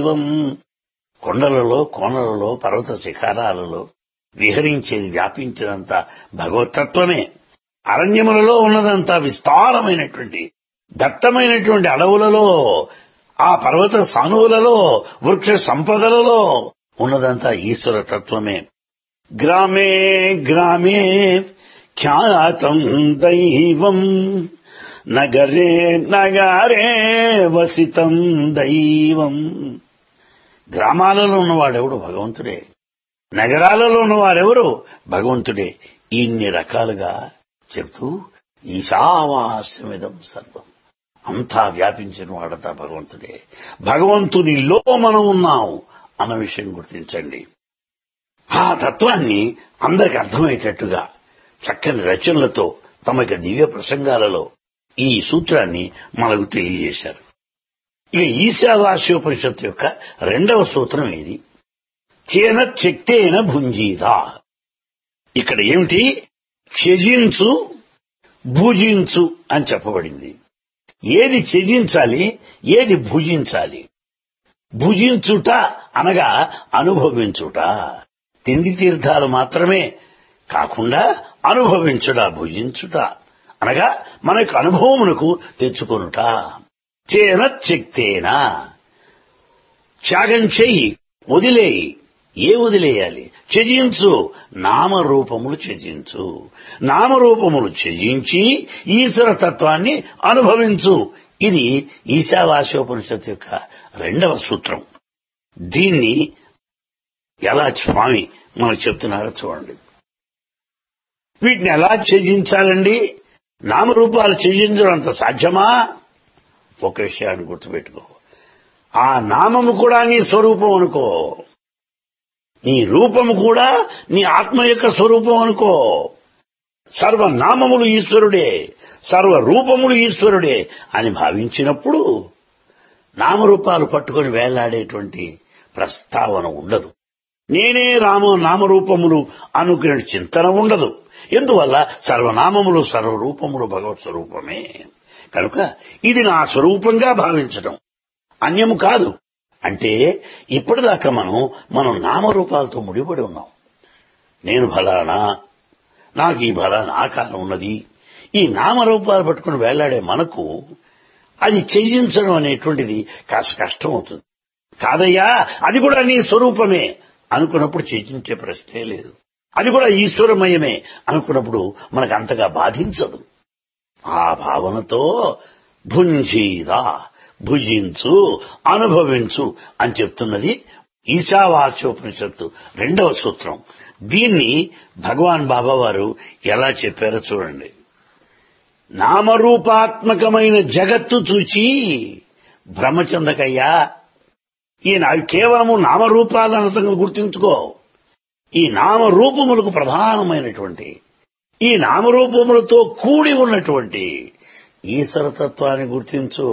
దైవం కొండలలో కోనలలో పర్వత శిఖరాలలో విహరించేది వ్యాపించినంత భగవతత్వమే అరణ్యములలో ఉన్నదంతా విస్తారమైనటువంటి దట్టమైనటువంటి అడవులలో ఆ పర్వత సానువులలో వృక్ష సంపదలలో ఉన్నదంతా ఈశ్వర తత్వమే గ్రామే గ్రామే ఖ్యాతం దైవం నగరే నగరే వసితం దైవం గ్రామాలలో ఉన్నవాడెవడు భగవంతుడే నగరాలలో ఉన్నవారెవరు భగవంతుడే ఇన్ని రకాలుగా చెప్తూ ఈశావాస్యమిదం సర్వం అంతా వ్యాపించిన వాడతా భగవంతుడే భగవంతునిలో మనం ఉన్నాం అన్న విషయం గుర్తించండి ఆ తత్వాన్ని అందరికి అర్థమయ్యేటట్టుగా చక్కని రచనలతో తమకి దివ్య ప్రసంగాలలో ఈ సూత్రాన్ని మనకు తెలియజేశారు ఇక ఈశావాస్యోపనిషత్తు యొక్క రెండవ సూత్రం ఏది చేన చెక్తేన భుంజీదా ఇక్కడ ఏమిటి త్యజించు భుజించు అని చెప్పబడింది ఏది త్యజించాలి ఏది భుజించాలి భుజించుట అనగా అనుభవించుట తిండి తీర్థాలు మాత్రమే కాకుండా అనుభవించుట భుజించుట అనగా మనకు అనుభవమునకు తెచ్చుకొనుట చేన చెక్తేనా త్యాగం చెయ్యి వదిలేయి ఏ వదిలేయాలి త్యజించు నామరూపములు త్యజించు నామరూపములు త్యజించి ఈశ్వర తత్వాన్ని అనుభవించు ఇది ఈశావాస్యోపనిషత్తు యొక్క రెండవ సూత్రం దీన్ని ఎలా స్వామి మనకు చెప్తున్నారో చూడండి వీటిని ఎలా త్యజించాలండి నామరూపాలు త్యజించడం అంత సాధ్యమా ఒక విషయాన్ని గుర్తుపెట్టుకో ఆ నామము కూడా నీ స్వరూపం అనుకో నీ రూపము కూడా నీ ఆత్మ యొక్క స్వరూపం అనుకో సర్వనామములు ఈశ్వరుడే సర్వ రూపములు ఈశ్వరుడే అని భావించినప్పుడు నామరూపాలు పట్టుకొని వేళ్లాడేటువంటి ప్రస్తావన ఉండదు నేనే రామ నామరూపములు అనుకునే చింతన ఉండదు ఎందువల్ల సర్వనామములు సర్వరూపములు భగవత్ స్వరూపమే కనుక ఇది నా స్వరూపంగా భావించడం అన్యము కాదు అంటే ఇప్పటిదాకా మనం మనం నామరూపాలతో ముడిపడి ఉన్నాం నేను ఫలానా నాకు ఈ ఫలానా ఆకారం ఉన్నది ఈ నామరూపాలు పట్టుకుని వేళ్లాడే మనకు అది త్యజించడం అనేటువంటిది కాస్త కష్టం అవుతుంది కాదయ్యా అది కూడా నీ స్వరూపమే అనుకున్నప్పుడు త్యజించే ప్రశ్నే లేదు అది కూడా ఈశ్వరమయమే అనుకున్నప్పుడు మనకు అంతగా బాధించదు ఆ భావనతో భుంజీదా భుజించు అనుభవించు అని చెప్తున్నది ఈశావాస్యోపనిషత్తు రెండవ సూత్రం దీన్ని భగవాన్ బాబా వారు ఎలా చెప్పారో చూడండి నామరూపాత్మకమైన జగత్తు చూచి భ్రమచందకయ్యా ఈయన అవి కేవలము నామరూపాలను సంగతి గుర్తుంచుకో ఈ నామరూపములకు ప్రధానమైనటువంటి ఈ నామరూపములతో కూడి ఉన్నటువంటి ఈశ్వరతత్వాన్ని గుర్తించు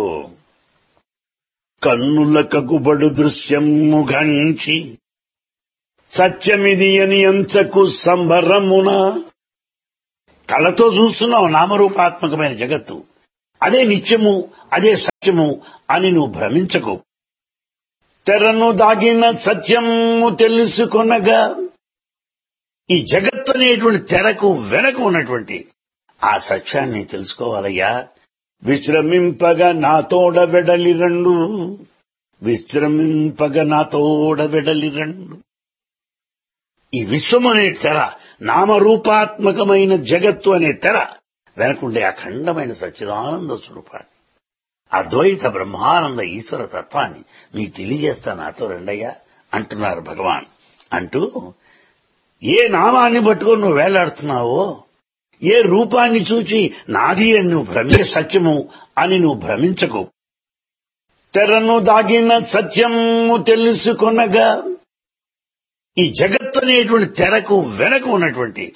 కన్నుల కగుబడు దృశ్యము గంచి సత్యమిది అని ఎంచకు సంబరమున కళ్ళతో చూస్తున్నావు నామరూపాత్మకమైన జగత్తు అదే నిత్యము అదే సత్యము అని నువ్వు భ్రమించకు తెరను దాగిన సత్యము తెలుసుకొనగా ఈ జగత్తు అనేటువంటి తెరకు వెనక ఉన్నటువంటి ఆ సత్యాన్ని తెలుసుకోవాలయ్యా విశ్రమింపగా నా తోడ వెడలి రెండు విశ్రమింపగా నా తోడ వెడలి రెండు ఈ విశ్వం అనే తెర నామరూపాత్మకమైన జగత్తు అనే తెర వెనకుండే అఖండమైన సచ్చిదానంద స్వరూపాన్ని అద్వైత బ్రహ్మానంద ఈశ్వర తత్వాన్ని మీకు తెలియజేస్తా నాతో రెండయ్యా అంటున్నారు భగవాన్ అంటూ ఏ నామాన్ని పట్టుకొని నువ్వు వేలాడుతున్నావో ఏ రూపాన్ని చూచి నాది అని నువ్వు భ్రమే సత్యము అని నువ్వు భ్రమించకు తెరను దాగిన సత్యము తెలుసుకొనగా ఈ జగత్తు అనేటువంటి తెరకు వెనక ఉన్నటువంటి